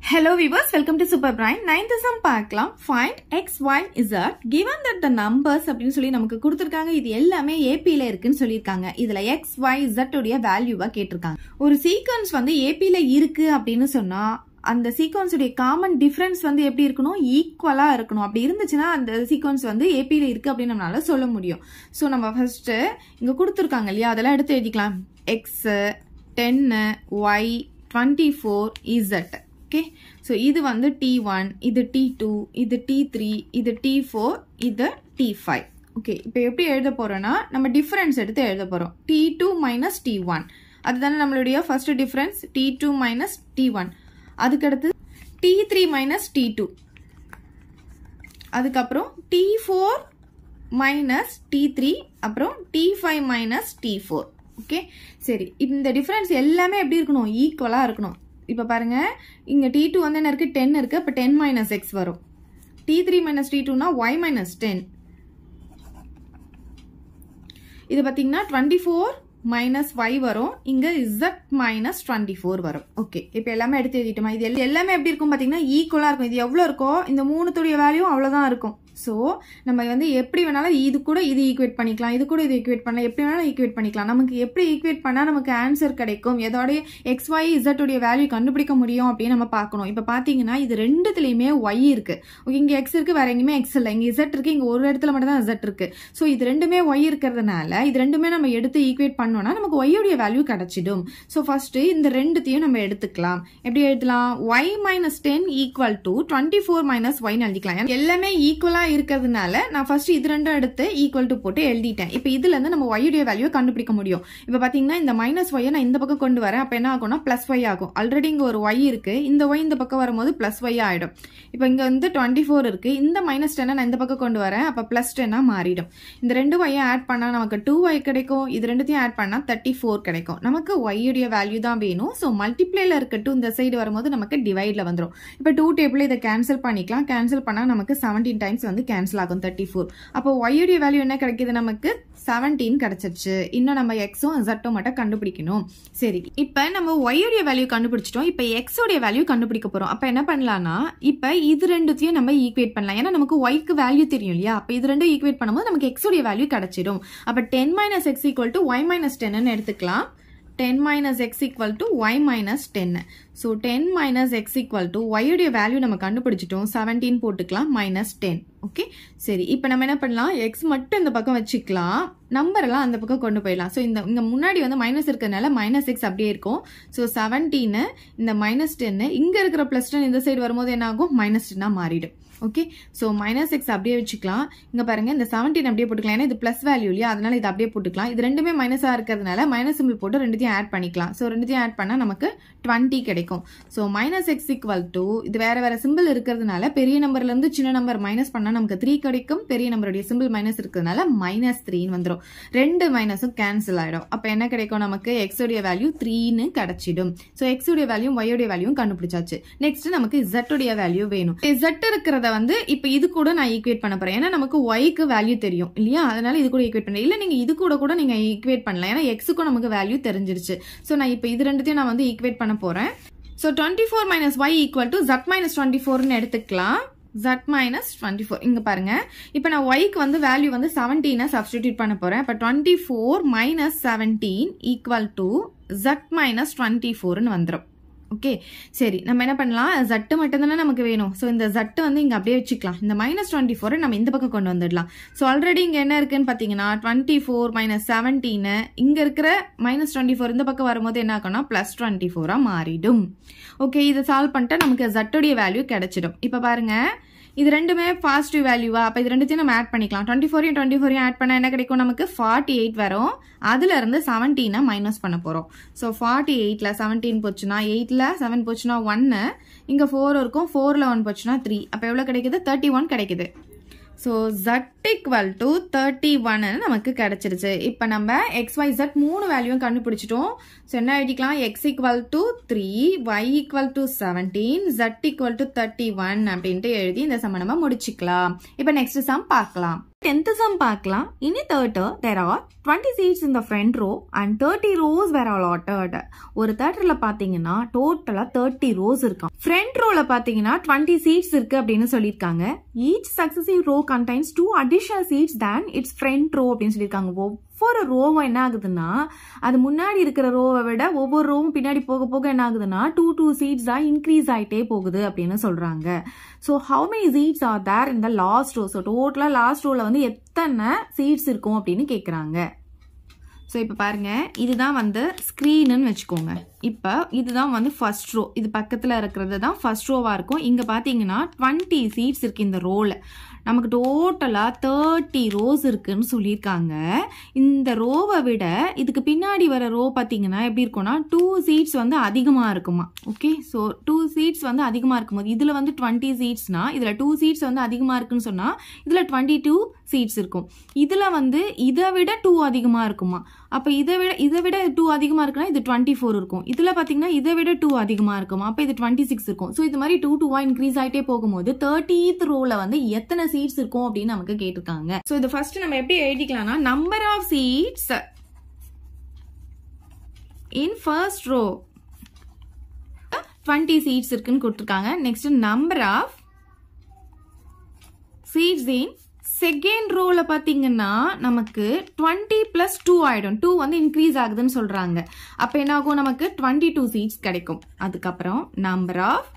Hello viewers, welcome to Super Brain. Ninth sum பார்க்கலாம். Find x, y, z. Given that the numbers அப்படின்னு சொல்லி நமக்கு கொடுத்திருக்காங்க இது எல்லாமே ஏபில இருக்குன்னு சொல்லியிருக்காங்க இதுல x, y, z உடைய வேல்யூவா கேட்டிருக்காங்க ஒரு சீக்வன்ஸ் வந்து ஏபில இருக்கு அப்படின்னு சொன்னா அந்த சீக்வன்ஸ் உடைய காமன் டிஃபரன்ஸ் வந்து எப்படி இருக்கணும் ஈக்குவலா இருக்கணும் அப்படி இருந்துச்சுன்னா அந்த சீக்வன்ஸ் வந்து ஏபில இருக்கு அப்படின்னு நம்மளால சொல்ல முடியும் ஸோ நம்ம ஃபர்ஸ்ட் இங்க கொடுத்துருக்காங்க இல்லையா அதெல்லாம் எடுத்து எழுதிக்கலாம் எக்ஸ் டென்னு Y twenty four Z okay so இது வந்து டி ஒன் இது டி டூ இது டி த்ரீ இது டி ஃபோர் இது டி ஃபைவ் ஓகே இப்போ எப்படி எழுத போறோம்னா நம்ம டிஃபரன்ஸ் எடுத்து எழுத போறோம் T two minus D one அதுதானே நம்மளுடைய first difference T two minus D one அதுக்கடுத்து T three minus T two அதுக்கப்புறம் T four minus T three அப்புறம் T five minus T four okay சரி இந்த டிஃபரன்ஸ் எல்லாமே எப்படி இருக்கணும் ஈக்குவலாக இருக்கணும் இப்போ பாருங்க இங்கே டி டூ வந்து என்ன இருக்குது டென் இருக்குது அப்போ டென் மைனஸ் எக்ஸ் வரும் டி த்ரீ மைனஸ் டி டூனா ஒய் மைனஸ் டென் இது பார்த்தீங்கன்னா டுவெண்ட்டி ஃபோர் மைனஸ் ஒய் வரும் இங்க இசட் மைனஸ் டுவெண்ட்டி ஃபோர் வரும் ஓகே இப்போ எல்லாமே எடுத்து எழுதிட்டோமா இது எல்லா- எல்லாமே எப்படி இருக்கும் பார்த்தீங்கன்னா ஈக்குவலாக இருக்கும் இது எவ்வளோ இருக்கோ இந்த மூணுத்துடைய வேல்யூ அவ்வளோதான் இருக்கும் ஸோ நம்ம வந்து எப்படி வேணாலும் இது கூட இது ஈக்குவேட் பண்ணிக்கலாம் இது கூட இது ஈக்குவேட் பண்ணலாம் எப்படி வேணாலும் ஈக்குவேட் பண்ணிக்கலாம் நமக்கு எப்படி ஈக்குவேட் பண்ணால் நமக்கு ஆன்சர் கிடைக்கும் எதோடைய எக்ஸ் ஒய் இசட் உடைய வேல்யூ கண்டுபிடிக்க முடியும் அப்படின்னு நம்ம பார்க்கணும் இப்போ பார்த்தீங்கன்னா இது ரெண்டுத்துலையுமே ஒய் இருக்கு ஓகே இங்கே எக்ஸ் இருக்கு வேற எங்கேயுமே எக்ஸ் இல்லை இங்கே இசட் இருக்கு இங்கே ஒரு இடத்துல மட்டும் தான் இசட் இருக்கு ஸோ இது ரெண்டுமே ஒய் இருக்கிறதுனால இது ரெண்டுமே நம்ம எடுத்து ஈக்குவேட் பண்ணோம்னா நமக்கு y உடைய வேல்யூ கிடைச்சிடும் ஸோ ஃபர்ஸ்ட் இந்த ரெண்டுத்தையும் நம்ம எடுத்துக்கலாம் எப்படி எழுதலாம் Y minus ten equal to twenty four minus ஒய்னு எழுதிக்கலாம் ஏன்னா எல்லாமே ஈக்குவலா இருக்கிறதுனால நான் ஃபர்ஸ்ட் இது ரெண்டும் எடுத்து ஈக்குவல் டு போட்டு எழுதிட்டேன் இப்போ இதுல இருந்து நம்ம y உடைய வேல்யூ கண்டுபிடிக்க முடியும் இப்போ பாத்தீங்கன்னா இந்த மைனஸ் ஒய்யை நான் இந்த பக்கம் கொண்டு வரேன் அப்போ என்ன ஆகும்னா பிளஸ் ஒய் ஆகும் ஆல்ரெடி இங்க ஒரு ஒய் இருக்கு இந்த ஒய் இந்த பக்கம் வரும்போது பிளஸ் ஒய் ஆயிடும் இப்போ இங்க வந்து டுவெண்ட்டி ஃபோர் இருக்கு இந்த மைனஸ் டென்னை நான் இந்த பக்கம் கொண்டு வரேன் அப்போ பிளஸ் டென்னா மாறிடும் இந்த ரெண்டு ஒய்யை ஆட் பண்ணா நமக்கு டூ ஒய் கிடைக்கும் இது ரெண்டுத்தையும் ஆட் பண்ணா தேர்ட்டி ஃபோர் கிடைக்கும் நமக்கு y உடைய வேல்யூ தான் வேணும் ஸோ மல்டிப்ளேல இருக்கட்டும் இந்த சைடு வரும்போது நமக்கு டிவைட்ல வந்துடும் இப்போ டூ டேபிள் இதை கேன்சல் பண்ணிக்கலாம் கேன்சல் பண்ணா நமக்கு செவன்டீன் டைம்ஸ் வந்து கேன்சல் ஆகும் தேர்ட்டி ஃபோர் அப்போ y உடைய வேல்யூ என்ன கிடைக்குது நமக்கு செவன்டீன் கிடைச்சிருச்சு இன்னும் நம்ம எக்ஸும் ஜட்டும் மட்டும் கண்டுபிடிக்கணும் சரி இப்போ நம்ம y உடைய வேல்யூ கண்டுபிடிச்சிட்டோம் இப்போ x உடைய வேல்யூ கண்டுபிடிக்க போறோம் அப்போ என்ன பண்ணலாம்னா இப்போ இது ரெண்டுத்தையும் நம்ம ஈக்குவேட் பண்ணலாம் ஏன்னா நமக்கு ஒய்க்கு வேல்யூ தெரியும் இல்லையா அப்போ இது ரெண்டும் ஈக்குவேட் பண்ணும்போது நமக்கு x உடைய வேல்யூ கிடைச்சிடும் அப்போ ten minus X equal to Y minus டென்னு எடுத்துக்கலாம் ten minus X equal to Y minus டென்னு so ten minus X equal to ஒய்யுடைய வேல்யூ நம்ம கண்டுபிடிச்சிட்டோம் செவன்டீன் போட்டுக்கலாம் மைனஸ் டென் ஓகே சரி இப்போ நம்ம என்ன பண்ணலாம் எக்ஸ் மட்டும் இந்த பக்கம் வச்சுக்கலாம் நம்பர் எல்லாம் அந்த பக்கம் கொண்டு போயிடலாம் ஸோ இந்த இங்கே முன்னாடி வந்து மைனஸ் இருக்கிறதுனால மைனஸ் எக்ஸ் அப்படியே இருக்கும் ஸோ செவன்டீனு இந்த மைனஸ் டென்னு இங்கே இருக்கிற ப்ளஸ் டென் இந்த சைடு வரும்போது என்ன ஆகும் மைனஸ் டென்னாக மாறிடும் ஓகே ஸோ மைனஸ் எக்ஸ் அப்படியே வச்சுக்கலாம் இங்கே பாருங்க இந்த செவன்டீன் அப்படியே போட்டுக்கலாம் ஏன்னா இது ப்ளஸ் வேல்யூ இல்லையா அதனால இது அப்படியே போட்டுக்கலாம் இது ரெண்டுமே மைனஸாக இருக்கிறதுனால மைனஸ் சிம்பிள் போட்டு ரெண்டுத்தையும் ஆட் பண்ணிக்கலாம் ஸோ ரெண்டுத்தையும் ஆட் பண்ணால் நமக்கு டுவெண்ட்டி கிடைக்கும் so minus X equal to இது வேற வேற சிம்பிள் இருக்கிறதுனால பெரிய நம்பர்ல இருந்து சின்ன நம்பர் மைனஸ் பண்ணால் நமக்கு த்ரீ கிடைக்கும் பெரிய நம்பருடைய சிம்பிள் மைனஸ் இருக்கிறதுனால மைனஸ் த்ரீன்னு வந்துடும் ரெண்டு மைனஸும் கேன்சல் ஆயிடும் அப்போ என்ன கிடைக்கும் நமக்கு எக்ஸ் உடைய வேல்யூ த்ரீன்னு கிடைச்சிடும் ஸோ எக்ஸ் உடைய வேல்யூ ஒய் உடைய வேல்யூ கண்டுபிடிச்சாச்சு நெக்ஸ்ட் நமக்கு Z உடைய வேல்யூ வேணும் Z இருக்கிறத வந்து இப்போ இது கூட நான் ஈக்குவேட் பண்ண போறேன் ஏன்னா நமக்கு ஒய்க்கு வேல்யூ தெரியும் இல்லையா அதனால இது கூட ஈக்குவேட் பண்ண இல்ல நீங்க இது கூட கூட நீங்க ஈக்குவேட் பண்ணலாம் ஏன்னா எக்ஸுக்கும் நமக்கு வேல்யூ தெரிஞ்சிருச்சு ஸோ நான் இப்போ இது ரெண்டுத்தையும் நான் வந்து ஈக்குவேட் பண்ண போறேன் so twenty four minus Y equal to Z minus twenty ஃபோர்னு எடுத்துக்கலாம் z மைனஸ் டுவெண்ட்டி ஃபோர் இங்கே பாருங்க இப்போ நான் ஒய்க்கு வந்து வேல்யூ வந்து செவன்டீனை சப்ஸ்டிடியூட் பண்ண போறேன் இப்போ twenty four minus seventeen equal to Z minus twenty ஃபோர்னு வந்துடும் ஓகே சரி நம்ம என்ன பண்ணலாம் ஜட்டு மட்டும் தானே நமக்கு வேணும் ஸோ இந்த ஜட்டு வந்து இங்கே அப்படியே வச்சுக்கலாம் இந்த மைனஸ் டுவெண்ட்டி ஃபோரை நம்ம இந்த பக்கம் கொண்டு வந்துடலாம் ஸோ ஆல்ரெடி இங்கே என்ன இருக்குன்னு பார்த்தீங்கன்னா டுவெண்ட்டி ஃபோர் மைனஸ் செவன்டீனு இங்கே இருக்கிற மைனஸ் டுவெண்ட்டி ஃபோர் இந்த பக்கம் வரும்போது என்ன ஆகும்னா ப்ளஸ் டுவெண்ட்டி ஃபோராக மாறிடும் ஓகே இதை சால்வ் பண்ணிட்டா நமக்கு ஜட்டுடைய வேல்யூ கிடைச்சிடும் இப்போ பாருங்க இது ரெண்டுமே பாசிட்டிவ் வேல்யூவா அப்போ இது ரெண்டுத்தையும் நம்ம ஆட் பண்ணிக்கலாம் டுவெண்ட்டி ஃபோரையும் டுவெண்ட்டி ஃபோரையும் ஆட் பண்ணால் என்ன கிடைக்கும் நமக்கு ஃபார்ட்டி எயிட் வரும் அதுல இருந்து செவன்டீனை மைனஸ் பண்ண போகிறோம் ஸோ ஃபார்ட்டி எயிட்டில் செவன்டீன் போச்சுன்னா எயிட்டில் செவன் போச்சுன்னா ஒன்று இங்கே ஃபோர் இருக்கும் ஃபோரில் ஒன் போச்சுன்னா த்ரீ அப்போ எவ்வளோ கிடைக்குது தேர்ட்டி ஒன் கிடைக்குது so Z equal to thirty ஒன்னு நமக்கு கிடைச்சிருச்சு இப்போ நம்ம எக்ஸ் ஒய் ஜட் மூணு வேல்யூவும் கண்டுபிடிச்சிட்டோம் ஸோ என்ன எழுதிக்கலாம் X equal to three Y equal to seventeen Z equal to thirty one அப்படின்ட்டு எழுதி இந்த சம்ம நம்ம முடிச்சுக்கலாம் இப்போ நெக்ஸ்ட் சம் பார்க்கலாம் டென்த் சம் பார்க்கலாம் இனி third there are twenty seats இந்த front row and thirty rows where all altered ஒரு தேட்டர்ல பாத்தீங்கன்னா டோட்டலா தேர்ட்டி ரோஸ் இருக்கும் ஃப்ரண்ட் ரோல பாத்தீங்கன்னா டுவெண்ட்டி சீட்ஸ் இருக்கு அப்படின்னு சொல்லியிருக்காங்க each successive row contains two additional seats then it's front row அப்படின்னு சொல்லியிருக்காங்க ஒவ்வொரு ரோவும் என்ன ஆகுதுன்னா அது முன்னாடி இருக்கிற ரோவை விட ஒவ்வொரு ரோவும் பின்னாடி போக போக என்ன ஆகுதுன்னா டூ டூ சீட்ஸ் தான் இன்க்ரீஸ் ஆயிட்டே போகுது அப்படின்னு சொல்றாங்க so how many seats are there இந்த லாஸ்ட் ரோ ஸோ டோட்டலாக லாஸ்ட் ரோவில் வந்து எத்தனை சீட்ஸ் இருக்கும் அப்படின்னு கேட்குறாங்க ஸோ இப்போ பாருங்க இதுதான் வந்து ஸ்க்ரீனுன்னு வச்சுக்கோங்க இப்போ இதுதான் வந்து ஃபர்ஸ்ட் ரோ இது பக்கத்தில் இருக்கிறது தான் ஃபர்ஸ்ட் ரோவாக இருக்கும் இங்கே பார்த்தீங்கன்னா டுவெண்ட்டி சீட்ஸ் இருக்கு இந்த ரோவில் நமக்கு டோட்டலாக தேர்ட்டி ரோஸ் இருக்குன்னு சொல்லியிருக்காங்க இந்த ரோவை விட இதுக்கு பின்னாடி வர ரோ பார்த்தீங்கன்னா எப்படி இருக்கும்னா டூ சீட்ஸ் வந்து அதிகமாக இருக்குமா ஓகே ஸோ டூ சீட்ஸ் வந்து அதிகமாக இருக்கும்போது இதில் வந்து டுவெண்ட்டி சீட்ஸ்னா இதில் டூ சீட்ஸ் வந்து அதிகமாக இருக்குன்னு சொன்னால் இதில் டுவெண்ட்டி டூ சீட்ஸ் இருக்கும் இதில் வந்து இதை விட டூ அதிகமாக இருக்குமா அப்போ இதை விட இதை விட டூ அதிகமாக இருக்குன்னா இது டுவெண்ட்டி ஃபோர் இருக்கும் இதில் பார்த்தீங்கன்னா இதை விட டூ அதிகமாக இருக்குமா அப்போ இது டுவெண்ட்டி சிக்ஸ் இருக்கும் ஸோ இது மாதிரி டூ டூவாக இன்க்ரீஸ் ஆகிட்டே போகும்போது தேர்ட்டீத் ரோவில் வந்து எத்தனை சீட்ஸ் இருக்கும் அப்படின்னு நமக்கு கேட்டிருக்காங்க ஸோ இது ஃபர்ஸ்ட் நம்ம எப்படி எழுதிக்கலாம்னா number of seats in first row twenty seats இருக்குன்னு கொடுத்துருக்காங்க next number of seats in second ரோல பாத்தீங்கன்னா நமக்கு டுவெண்ட்டி பிளஸ் டூ ஆயிடும் டூ வந்து இன்க்ரீஸ் ஆகுதுன்னு சொல்றாங்க அப்ப என்ன ஆகும் நமக்கு டுவெண்ட்டி டூ சீட்ஸ் கிடைக்கும் அதுக்கப்புறம் number of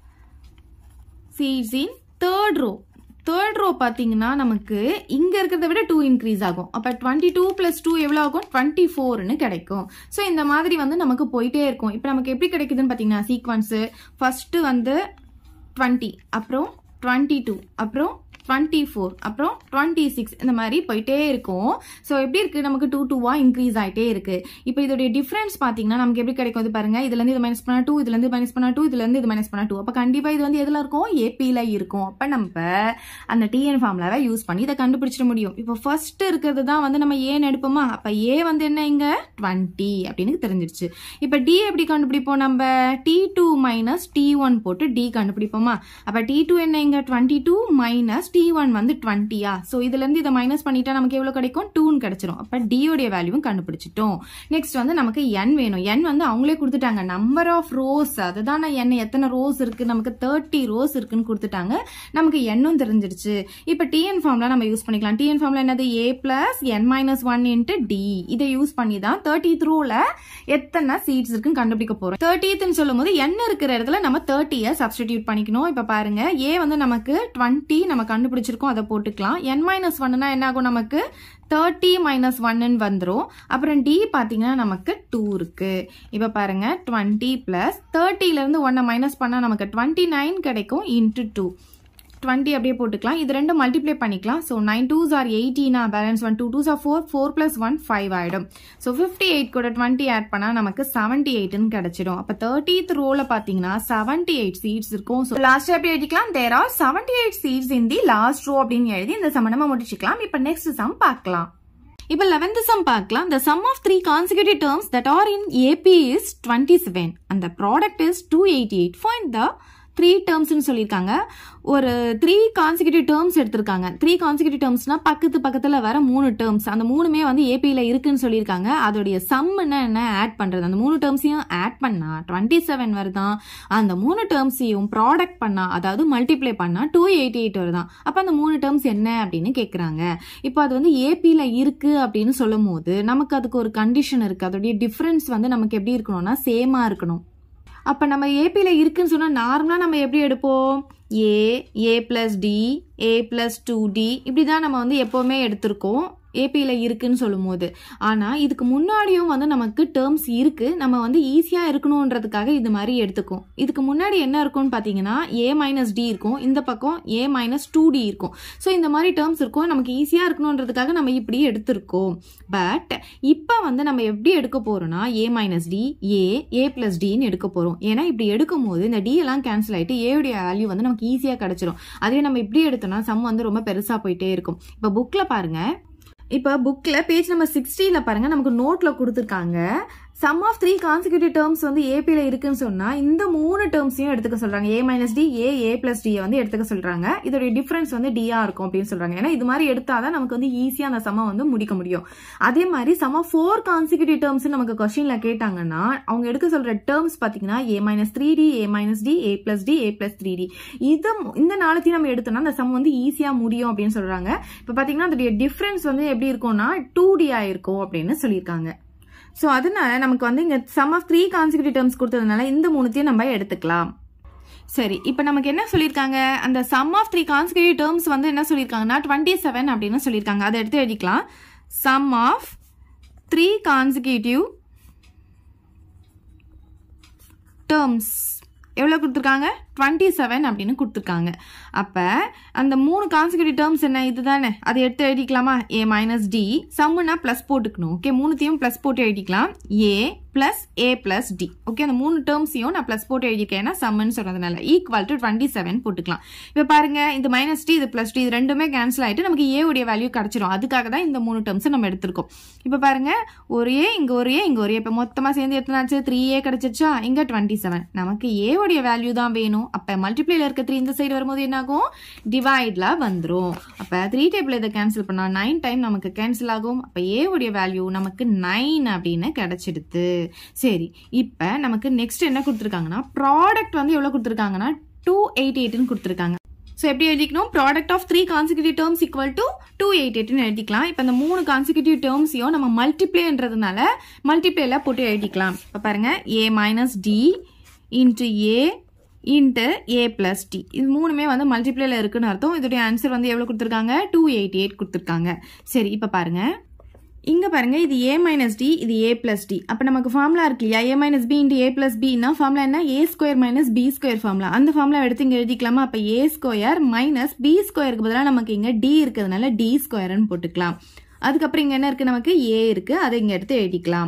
seats in third row third row பார்த்தீங்கன்னா நமக்கு இங்க இருக்கிறத விட டூ இன்க்ரீஸ் ஆகும் அப்போ டுவெண்ட்டி டூ பிளஸ் டூ எவ்வளோ ஆகும் டுவெண்ட்டி ஃபோர்னு கிடைக்கும் ஸோ இந்த மாதிரி வந்து நமக்கு போயிட்டே இருக்கும் இப்போ நமக்கு எப்படி கிடைக்குதுன்னு பார்த்தீங்கன்னா சீக்வன்ஸு ஃபர்ஸ்ட் வந்து டுவெண்ட்டி அப்புறம் டுவெண்ட்டி டூ அப்புறம் டுவெண்ட்டி ஃபோர் அப்புறம் டுவெண்ட்டி சிக்ஸ் இந்த மாதிரி போயிட்டே இருக்கும் ஸோ எப்படி இருக்கு நமக்கு டூ டூவா இன்க்ரீஸ் ஆகிட்டே இருக்கு இப்போ இதோடைய டிஃபரன்ஸ் பார்த்தீங்கன்னா நமக்கு எப்படி கிடைக்கும் இது பாருங்க இதுலேருந்து இது மைனஸ் பண்ணா டூ இதுலேருந்து மைனஸ் பண்ணா டூ இதுலேருந்து இது மைனஸ் பண்ணா டூ அப்போ கண்டிப்பாக இது வந்து எதில் இருக்கும் ஏபியில் இருக்கும் அப்போ நம்ம அந்த டிஎன் ஃபார்முலாவை யூஸ் பண்ணி இதை கண்டுபிடிச்சிட முடியும் இப்போ ஃபர்ஸ்ட் இருக்கிறது தான் வந்து நம்ம ஏன்னு எடுப்போமா அப்போ ஏ வந்து என்ன இங்க டுவெண்ட்டி அப்படின்னு தெரிஞ்சிருச்சு இப்போ டி எப்படி கண்டுபிடிப்போம் நம்ம d two minus D one போட்டு டி கண்டுபிடிப்போமா அப்போ டி டூ என்ன இங்க twenty two minus D one வந்து டுவெண்ட்டியா ஸோ இதுலேருந்து இதை மைனஸ் பண்ணிட்டா நமக்கு எவ்வளோ கிடைக்கும் டூன்னு கிடைச்சிரும் அப்போ டியோடைய வேல்யூவும் கண்டுபிடிச்சிட்டோம் நெக்ஸ்ட் வந்து நமக்கு என் வேணும் என் வந்து அவங்களே கொடுத்துட்டாங்க நம்பர் ஆஃப் ரோஸ் அதுதான் நான் என் எத்தனை ரோஸ் இருக்கு நமக்கு தேர்ட்டி ரோஸ் இருக்குன்னு கொடுத்துட்டாங்க நமக்கு எண்ணும் தெரிஞ்சிருச்சு இப்போ டிஎன் ஃபார்ம்ல நம்ம யூஸ் பண்ணிக்கலாம் டிஎன் ஃபார்ம்ல என்னது a plus n minus one into d இதை யூஸ் பண்ணி தான் தேர்ட்டி த்ரூல எத்தனை சீட்ஸ் இருக்குன்னு கண்டுபிடிக்க போறோம் தேர்ட்டித்னு சொல்லும் போது என் இருக்கிற இடத்துல நம்ம தேர்ட்டியை சப்ஸ்டிடியூட் பண்ணிக்கணும் இப்போ பாருங்க ஏ வந்து நமக்கு டுவெண்ட்டி நம்ம கண்டுபிடிச்சிருக்கோம் அதை போட்டுக்கலாம் என் மைனஸ் ஒன்னுனா என்ன ஆகும் நமக்கு தேர்ட்டி மைனஸ் ஒன்னு வந்துடும் அப்புறம் டி பார்த்தீங்கன்னா நமக்கு டூ இருக்கு இப்போ பாருங்க டுவெண்ட்டி பிளஸ் தேர்ட்டிலேருந்து ஒன்னை மைனஸ் பண்ணால் நமக்கு டுவெண்ட்டி நைன் கிடைக்கும் இன்ட்டு டூ டுவெண்ட்டி அப்படியே போட்டுக்கலாம் இது ரெண்டும் மல்டிப்ளை பண்ணிக்கலாம் ஸோ நைன் டூஸ் ஆர் எயிட்டீனா balance one two twos are four four plus one five ஆயிடும் ஸோ ஃபிஃப்டி எயிட் கூட டுவெண்ட்டி ஆட் பண்ணால் நமக்கு செவன்ட்டி எயிட்னு கிடைச்சிடும் அப்போ தேர்ட்டித் ரோல பார்த்தீங்கன்னா செவன்ட்டி எயிட் சீட்ஸ் இருக்கும் ஸோ லாஸ்ட் எப்படி எழுதிக்கலாம் there are seventy eight seats in the last row அப்படின்னு எழுதி இந்த சம நம்ம முடிச்சுக்கலாம் இப்போ நெக்ஸ்ட் சம் பார்க்கலாம் இப்போ லெவன்த் சம் பார்க்கலாம் the sum of three consecutive terms that are in AP is 27 and the product is 288 find the three டேர்ம்ஸ்னு சொல்லியிருக்காங்க ஒரு த்ரீ கான்சிக்யூட்டிவ் டேர்ம்ஸ் எடுத்திருக்காங்க த்ரீ கான்சிக்யூட்டிவ் டேர்ம்ஸ்னா பக்கத்து பக்கத்தில் வர மூணு டேர்ம்ஸ் அந்த மூணுமே வந்து ஏபியில் இருக்குன்னு சொல்லியிருக்காங்க அதோடைய சம்முன்னா என்ன ஆட் பண்ணுறது அந்த மூணு டேர்ம்ஸையும் ஆட் பண்ணா டுவெண்ட்டி செவன் வருதான் அந்த மூணு டேர்ம்ஸையும் ப்ராடக்ட் பண்ணா அதாவது மல்டிப்ளை பண்ணா டூ எயிட்டி எயிட் வருதான் அப்போ அந்த மூணு டேர்ம்ஸ் என்ன அப்படின்னு கேட்குறாங்க இப்போ அது வந்து ஏபியில் இருக்கு அப்படின்னு சொல்லும் போது நமக்கு அதுக்கு ஒரு கண்டிஷன் இருக்கு அதோடைய டிஃப்ரென்ஸ் வந்து நமக்கு எப்படி இருக்கணும்னா சேமாக இருக்கணும் அப்போ நம்ம ஏபியில் இருக்குன்னு சொன்னால் நார்மலாக நம்ம எப்படி எடுப்போம் a a plus d a plus two d இப்படி தான் நம்ம வந்து எப்போவுமே எடுத்திருக்கோம் ஏபியில் இருக்குன்னு சொல்லும் போது ஆனால் இதுக்கு முன்னாடியும் வந்து நமக்கு டேர்ம்ஸ் இருக்குது நம்ம வந்து ஈஸியாக இருக்கணுன்றதுக்காக இது மாதிரி எடுத்துக்கும் இதுக்கு முன்னாடி என்ன இருக்கும்னு பார்த்தீங்கன்னா ஏ மைனஸ் டி இருக்கும் இந்த பக்கம் ஏ மைனஸ் டூ டி இருக்கும் ஸோ இந்த மாதிரி டேர்ம்ஸ் இருக்கும் நமக்கு ஈஸியாக இருக்கணுன்றதுக்காக நம்ம இப்படி எடுத்திருக்கோம் பட் இப்போ வந்து நம்ம எப்படி எடுக்க போகிறோம்னா a minus d a a plus டின்னு எடுக்க போகிறோம் ஏன்னா இப்படி எடுக்கும் போது இந்த டி எல்லாம் கேன்சல் ஆகிட்டு ஏவுடைய வேல்யூ வந்து நமக்கு ஈஸியாக கிடச்சிரும் அதே நம்ம இப்படி எடுத்தோம்னா சம் வந்து ரொம்ப பெருசாக போயிட்டே இருக்கும் இப்போ புக்கில் பாருங்கள் இப்போ புக்கில் பேஜ் நம்பர் சிக்ஸ்டியில் பாருங்க நமக்கு நோட்டில் கொடுத்துருக்காங்க sum of three consecutive terms வந்து ஏபியில் இருக்குன்னு சொன்னால் இந்த மூணு டேர்ம்ஸையும் எடுத்துக்க சொல்கிறாங்க a minus d a a plus டியை வந்து எடுத்துக்க சொல்கிறாங்க இதோடைய டிஃப்ரென்ஸ் வந்து டியா இருக்கும் அப்படின்னு சொல்கிறாங்க ஏன்னா இது மாதிரி எடுத்தால் தான் நமக்கு வந்து ஈஸியாக அந்த சம்மை வந்து முடிக்க முடியும் அதே மாதிரி sum of four consecutive terms நமக்கு கொஸ்டினில் கேட்டாங்கன்னா அவங்க எடுக்க சொல்கிற டேர்ம்ஸ் பார்த்தீங்கன்னா a minus three d a minus d a plus d a plus three d இது இந்த நாளத்தையும் நம்ம எடுத்தோம்னா அந்த சம் வந்து ஈஸியாக முடியும் அப்படின்னு சொல்கிறாங்க இப்போ பார்த்தீங்கன்னா அதோடைய டிஃப்ரென்ஸ் வந்து எப்படி இருக்கும்னா டூ டி ஆயிருக்கும் அப்படின்னு சொல்லியிருக்காங்க ஸோ அதனால நமக்கு வந்து இங்கே sum of three consecutive terms கொடுத்ததுனால இந்த மூணுத்தையும் நம்ம எடுத்துக்கலாம் சரி இப்போ நமக்கு என்ன சொல்லியிருக்காங்க அந்த sum of three consecutive terms வந்து என்ன சொல்லியிருக்காங்கன்னா டுவெண்ட்டி செவன் அப்படின்னு சொல்லியிருக்காங்க அதை எடுத்து எழுதிக்கலாம் sum of three consecutive terms எவ்வளோ கொடுத்துருக்காங்க டுவெண்ட்டி செவன் அப்படின்னு கொடுத்துருக்காங்க அப்போ அந்த மூணு கான்சிக்யூட்டிவ் டேர்ம்ஸ் என்ன இதுதானே அதை எடுத்து எழுதிக்கலாமா ஏ மைனஸ் டி சம்முனா ப்ளஸ் போட்டுக்கணும் ஓகே மூணுத்தையும் ப்ளஸ் போட்டு எழுதிக்கலாம் a plus a plus d okay அந்த மூணு டேர்ம்ஸையும் நான் ப்ளஸ் போட்டு எழுதியிருக்கேன் ஏன்னா சம்முன்னு சொல்கிறதுனால ஈக்குவல் டு டுவெண்ட்டி செவன் போட்டுக்கலாம் இப்போ பாருங்க இந்த மைனஸ் டி இது ப்ளஸ் டி இது ரெண்டுமே கேன்சல் ஆகிட்டு நமக்கு ஏ உடைய வேல்யூ கிடச்சிரும் அதுக்காக தான் இந்த மூணு டேர்ம்ஸை நம்ம எடுத்திருக்கோம் இப்போ பாருங்க ஒரு ஏ இங்கே ஒரு ஏ இங்கே ஒரு ஏ இப்போ மொத்தமாக சேர்ந்து எத்தனாச்சு த்ரீ ஏ கிடச்சிருச்சா இங்கே டுவெண்ட்டி செவன் நமக்கு ஏ உடைய வேல்யூ தான் வேணும் அப்போ மல்டிப்ளேல இருக்க த்ரீ இந்த சைடு வரும்போது என்ன ஆகும் டிவைட்ல வந்துடும் அப்போ த்ரீ டேபிள் இதை கேன்சல் பண்ணால் நைன் டைம் நமக்கு கேன்சல் ஆகும் அப்போ ஏ உடைய வேல்யூ நமக்கு நைன் அப்படின்னு கிடைச்சிடுது சரி இப்போ நமக்கு நெக்ஸ்ட் என்ன கொடுத்துருக்காங்கன்னா ப்ராடக்ட் வந்து எவ்வளோ கொடுத்துருக்காங்கன்னா டூ எயிட் எயிட்னு கொடுத்துருக்காங்க ஸோ எப்படி எழுதிக்கணும் product of three consecutive terms equal to two eight எயிட்னு எழுதிக்கலாம் இப்போ இந்த மூணு கான்சிக்யூட்டிவ் டேர்ம்ஸையும் நம்ம மல்டிப்ளேன்றதுனால மல்டிப்ளேல போட்டு எழுதிக்கலாம் இப்போ பாருங்க a minus d into a into a plus d இது மூணுமே வந்து மல்டிப்ளேல இருக்குன்னு அர்த்தம் இதோடைய ஆன்சர் வந்து எவ்வளோ கொடுத்துருக்காங்க டூ எயிட்டி எயிட் கொடுத்துருக்காங்க சரி இப்போ பாருங்க இங்கே பாருங்க இது ஏ மைனஸ் டி இது ஏ பிளஸ் டி அப்போ நமக்கு ஃபார்முலா இருக்கு இல்லையா a minus b into a plus பின்னா ஃபார்முலா என்ன a square minus b square formula அந்த ஃபார்முலா எடுத்து இங்கே எழுதிக்கலாமா அப்போ ஏ ஸ்கொயர் மைனஸ் பி ஸ்கொயருக்கு பதிலாக நமக்கு இங்கே டி இருக்கிறதுனால டி ஸ்கொயர்னு போட்டுக்கலாம் அதுக்கப்புறம் இங்கே என்ன இருக்குது நமக்கு ஏ இருக்குது அதை இங்கே எடுத்து எழுதிக்கலாம்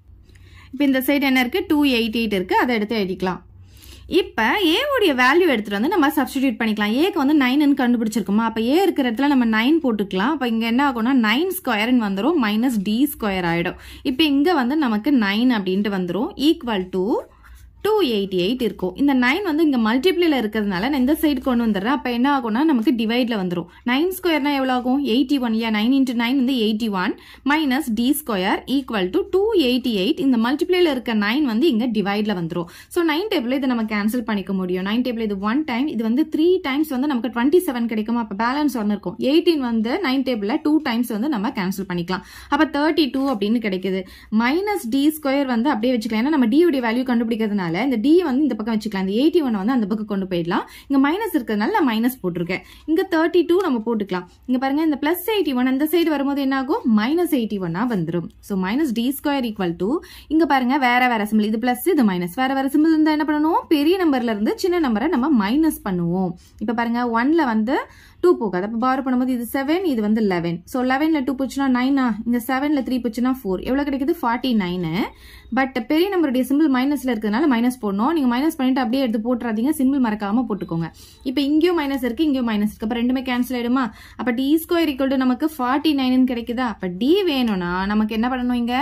இப்போ இந்த சைடு என்ன இருக்குது டூ எயிட் எயிட் இருக்குது அதை எடுத்து எழுதிக்கலாம் இப்போ ஏவுடைய வேல்யூ எடுத்துகிட்டு வந்து நம்ம சப்ஸ்டிடியூட் பண்ணிக்கலாம் ஏக்கு வந்து நைன்னு கண்டுபிடிச்சிருக்கோமா அப்போ ஏ இருக்கிற இடத்துல நம்ம நைன் போட்டுக்கலாம் அப்போ இங்கே என்ன ஆகும்னா நைன் ஸ்கொயர்னு வந்துடும் மைனஸ் டி ஸ்கொயர் ஆகிடும் இப்போ இங்கே வந்து நமக்கு நைன் அப்படின்ட்டு வந்துடும் equal to two eighty eight இருக்கும் இந்த நைன் வந்து இங்கே மல்டிப்ளியில் இருக்கிறதுனால நான் இந்த சைடு கொண்டு வந்துடுறேன் அப்போ என்ன ஆகும்னா நமக்கு டிவைடில் வந்துடும் நைன் ஸ்கொயர்னா எவ்வளோ ஆகும் எயிட்டி ஒன் இல்லையா நைன் இன்ட்டு நைன் வந்து eighty one minus d square equal to two eighty eight இந்த மல்டிப்ளியில் இருக்க நைன் வந்து இங்கே டிவைடில் வந்துடும் ஸோ நைன் டேபிள் இதை நம்ம கேன்சல் பண்ணிக்க முடியும் நைன் டேபிள் இது ஒன் டைம் இது வந்து த்ரீ டைம்ஸ் வந்து நமக்கு டுவெண்ட்டி செவன் கிடைக்கும் அப்போ பேலன்ஸ் ஒன்று இருக்கும் எயிட்டீன் வந்து நைன் டேபிளில் டூ டைம்ஸ் வந்து நம்ம கேன்சல் பண்ணிக்கலாம் அப்போ தேர்ட்டி டூ அப்படின்னு கிடைக்குது மைனஸ் டி ஸ்கொயர் வந்து அப்படியே வச்சுக்கலாம் ஏன்னா நம்ம டியோடைய வேல்யூ கண்டுபிடிக்கிறதுனால இந்த டி வந்து இந்த பக்கம் வச்சுக்கலாம் இந்த எயிட்டி ஒன் வந்து அந்த பக்கம் கொண்டு போயிடலாம் இங்க மைனஸ் இருக்கிறதுனால நான் மைனஸ் போட்டிருக்கேன் இங்க தேர்ட்டி டூ நம்ம போட்டுக்கலாம் இங்க பாருங்க இந்த பிளஸ் எயிட்டி ஒன் அந்த சைடு வரும்போது என்ன ஆகும் மைனஸ் எயிட்டி ஒன்னா வந்துடும் so minus d square equal to இங்க பாருங்க வேற வேற சிம்பிள் இது பிளஸ் இது மைனஸ் வேற வேற சிம்பிள் இருந்தா என்ன பண்ணுவோம் பெரிய நம்பர்ல இருந்து சின்ன நம்பரை நம்ம மைனஸ் பண்ணுவோம் இப்ப பாருங்க ஒன்ல வந்து டூ போகாது அப்போ பார் பண்ணும்போது இது செவன் இது வந்து லெவன் ஸோ லெவனில் டூ போச்சுன்னா நைனா இந்த செவனில் த்ரீ போச்சுன்னா ஃபோர் எவ்வளோ கிடைக்குது ஃபார்ட்டி நைனு பட் பெரிய நம்பருடைய சிம்பிள் மைனஸில் இருக்கிறதுனால மைனஸ் போடணும் நீங்கள் மைனஸ் பண்ணிட்டு அப்படியே எடுத்து போட்டுறாதீங்க சிம்பிள் மறக்காமல் போட்டுக்கோங்க இப்போ இங்கேயும் மைனஸ் இருக்குது இங்கேயும் மைனஸ் இருக்குது அப்போ ரெண்டுமே கேன்சல் ஆகிடுமா அப்போ டி ஸ்கொயர் ஈக்குவல் டு நமக்கு ஃபார்ட்டி நைனுன்னு கிடைக்குதா அப்போ டி வேணும்னா நமக்கு என்ன பண்ணணும் இங்கே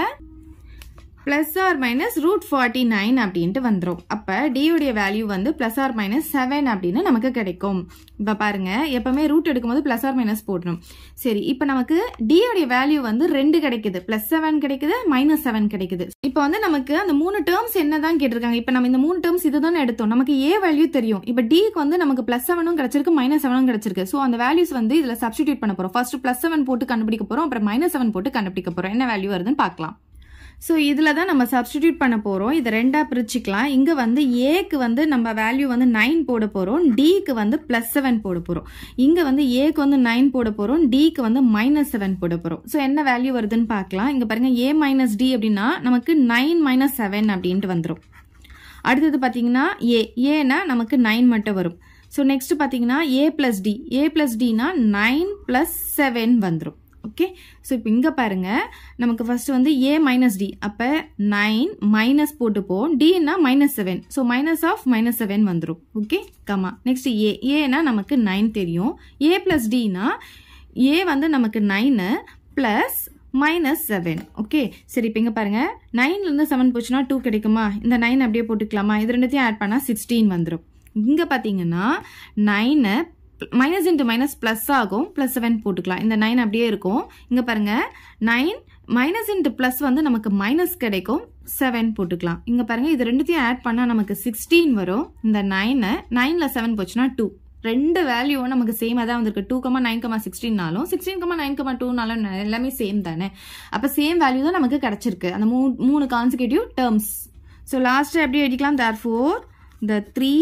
plus or minus root forty nine அப்படின்ட்டு வந்துடும் அப்போ டியோடைய வேல்யூ வந்து பிளஸ் ஆர் மைனஸ் செவன் அப்படின்னு நமக்கு கிடைக்கும் இப்போ பாருங்க எப்பவுமே ரூட் எடுக்கும்போது பிளஸ் ஆர் மைனஸ் போடணும் சரி இப்போ நமக்கு டியோடைய வேல்யூ வந்து ரெண்டு கிடைக்குது பிளஸ் செவன் கிடைக்குது மைனஸ் செவன் கிடைக்குது இப்போ வந்து நமக்கு அந்த மூணு டேர்ம்ஸ் என்னதான் கேட்டிருக்காங்க இப்போ நம்ம இந்த மூணு டேர்ம்ஸ் இதுதான் எடுத்தோம் நமக்கு ஏ வேல்யூ தெரியும் இப்போ டிக்கு வந்து நமக்கு பிளஸ் செவனும் கிடைச்சிருக்கு மைனஸ் செவனும் கிடைச்சிருக்கு ஸோ அந்த வேல்யூஸ் வந்து இதில் சப்ஸ்டியூட் பண்ண போகிறோம் ஃபர்ஸ்ட் பிளஸ் செவன் போட்டு கண்டுபிடிக்க போகிறோம் அப்புறம் மைனஸ் செவன் போட்டு கண்டுபிடிக்க போகிறோம் என்ன வேல்யூ வருதுன்னு பார்க்கலாம் ஸோ இதில் தான் நம்ம சப்ஸ்டிடியூட் பண்ண போகிறோம் இதை ரெண்டாக பிரிச்சுக்கலாம் இங்கே வந்து ஏக்கு வந்து நம்ம வேல்யூ வந்து நைன் போட போகிறோம் டிக்கு வந்து ப்ளஸ் செவன் போட போகிறோம் இங்கே வந்து ஏக்கு வந்து நைன் போட போகிறோம் டிக்கு வந்து மைனஸ் செவன் போட போகிறோம் ஸோ என்ன வேல்யூ வருதுன்னு பார்க்கலாம் இங்கே பாருங்கள் ஏ மைனஸ் டி அப்படின்னா நமக்கு நைன் மைனஸ் செவன் அப்படின்ட்டு வந்துடும் அடுத்தது பார்த்தீங்கன்னா ஏ ஏனா நமக்கு நைன் மட்டும் வரும் ஸோ நெக்ஸ்ட் பார்த்தீங்கன்னா a plus d a plus டினா நைன் ப்ளஸ் செவன் வந்துடும் ஓகே ஸோ இப்போ இங்கே பாருங்க நமக்கு ஃபர்ஸ்ட் வந்து ஏ மைனஸ் டி அப்போ நைன் மைனஸ் போட்டுப்போம் டின்னா minus seven so minus of minus seven வந்துடும் ஓகே கமா நெக்ஸ்ட் ஏ ஏனா நமக்கு நைன் தெரியும் ஏ ப்ளஸ் டினா ஏ வந்து நமக்கு nine plus minus seven okay சரி இப்போ இங்கே பாருங்கள் நைன்லேருந்து செவன் போச்சுன்னா டூ கிடைக்குமா இந்த நைன் அப்படியே போட்டுக்கலாமா இது ரெண்டுத்தையும் ஆட் பண்ணால் சிக்ஸ்டீன் வந்துடும் இங்கே பார்த்தீங்கன்னா நைனை மைனஸ் இன்ட்டு மைனஸ் ப்ளஸ் ஆகும் ப்ளஸ் செவன் போட்டுக்கலாம் இந்த நைன் அப்படியே இருக்கும் இங்கே பாருங்கள் நைன் மைனஸ் இன்ட்டு ப்ளஸ் வந்து நமக்கு மைனஸ் கிடைக்கும் செவன் போட்டுக்கலாம் இங்கே பாருங்கள் இது ரெண்டுத்தையும் ஆட் பண்ணால் நமக்கு சிக்ஸ்டீன் வரும் இந்த நைனை நைனில் செவன் போச்சுன்னா டூ ரெண்டு வேல்யூவும் நமக்கு சேமாக தான் வந்திருக்கு டூ கமா நைன் கமா சிக்ஸ்டீன்னாலும் சிக்ஸ்டீன் கமா நைன் கமா டூனாலும் எல்லாமே சேம் தானே அப்போ சேம் வேல்யூ தான் நமக்கு கிடச்சிருக்கு அந்த மூ மூணு கான்சிக்யூட்டிவ் டேர்ம்ஸ் ஸோ லாஸ்ட்டு எப்படி எழுதிக்கலாம் therefore the three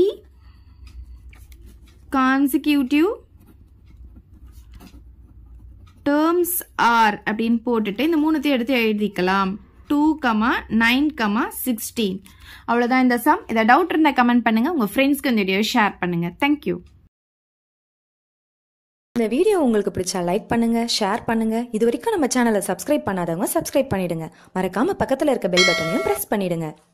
consecutive terms are அப்படின்னு போட்டுட்டு இந்த மூணுத்தையும் எடுத்து எழுதிக்கலாம் two comma nine comma sixteen அவ்வளோதான் இந்த சம் இதை டவுட் இருந்தால் கமெண்ட் பண்ணுங்கள் உங்கள் ஃப்ரெண்ட்ஸ்க்கு இந்த வீடியோ ஷேர் பண்ணுங்கள் தேங்க்யூ இந்த வீடியோ உங்களுக்கு பிடிச்சா லைக் பண்ணுங்க ஷேர் பண்ணுங்க இது வரைக்கும் நம்ம சேனலை சப்ஸ்கிரைப் பண்ணாதவங்க சப்ஸ்கிரைப் பண்ணிடுங்க மறக்காம பக்கத்துல இருக்க பெல் பட்டனையும் பிரஸ் பண்ணிடுங்க